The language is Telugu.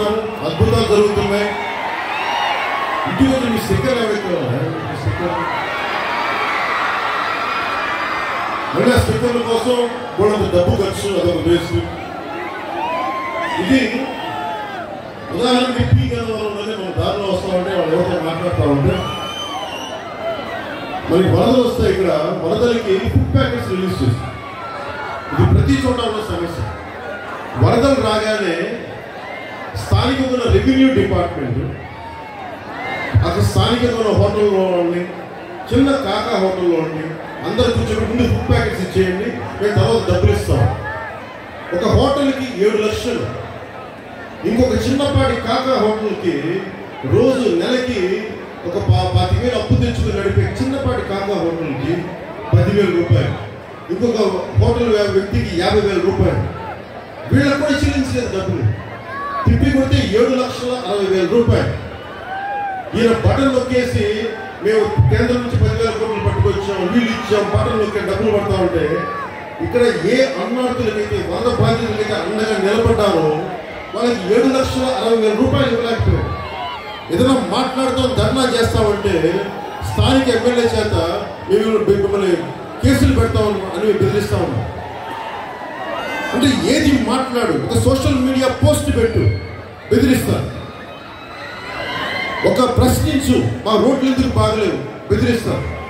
చేస్తున్నారు అద్భుతాలు జరుగుతున్నాయి ఇంటి వద్ద మీ స్టిక్కర్ స్టిక్కర్ మళ్ళీ ఆ స్టిక్కర్ల కోసం వాళ్ళంత డబ్బు ఖర్చు అదొక వేస్ట్ ఇది ఉదాహరణకి పీ గన్నవరంలోనే మన దారిలో వస్తా ఉంటే వాళ్ళు ఎవరితో మాట్లాడుతూ ఉంటే మనకి వరదలు వస్తాయి ఇక్కడ వరదలకి ఫుడ్ ప్యాకెట్స్ రిలీజ్ చేస్తాం ఇది ప్రతి చోట ఉన్న సమస్య వరదలు రాగానే స్థానికంగా ఉన్న రెవెన్యూ డిపార్ట్మెంట్ అక్కడ స్థానికంగా ఉన్న హోటల్లో ఉండి చిన్న కాకా హోటల్లో ఉండి అందరు కూర్చొని ముందు ఫుడ్ ప్యాకెట్స్ ఇచ్చేయండి మేము తర్వాత డబ్బులు ఇస్తాం ఒక హోటల్కి ఏడు లక్షలు ఇంకొక చిన్నపాటి కాకా హోటల్కి రోజు నెలకి ఒక పా పాతి వేలు అప్పు తెచ్చుకుని నడిపే చిన్నపాటి కాకా హోటల్కి పదివేల రూపాయలు ఇంకొక హోటల్ వ్య- వ్యక్తికి యాభై వేల రూపాయలు వీళ్ళకు కూడా చెల్లించలేదు డబ్బులు తిప్పి కొడితే ఏడు లక్షల అరవై వేల రూపాయలు ఈయన బటన్ నొక్కేసి మేము కేంద్రం నుంచి పదివేల కోట్లు పట్టుకొచ్చాం వీళ్ళు ఇచ్చాం బటన్ నొక్కే డబ్బులు పడతా ఉంటే ఇక్కడ ఏ అన్నార్థులకైతే వరద బాధితులకైతే అండగా నిలబడ్డారో వాళ్ళకి ఏడు లక్షల అరవై వేల రూపాయలు ఇవ్వలేకపోయారు ఏదైనా మాట్లాడుతాం ధర్నా చేస్తామంటే స్థానిక ఎమ్మెల్యే చేత మేము మిమ్మల్ని కేసులు పెడతాం అని బెదిరిస్తా ఉన్నాం అంటే ఏది మాట్లాడు ఒక సోషల్ మీడియా పోస్ట్ పెట్టు బెదిరిస్తారు ఒక ప్రశ్నించు మా రోడ్లు ఎందుకు బాగలేవు బెదిరిస్తారు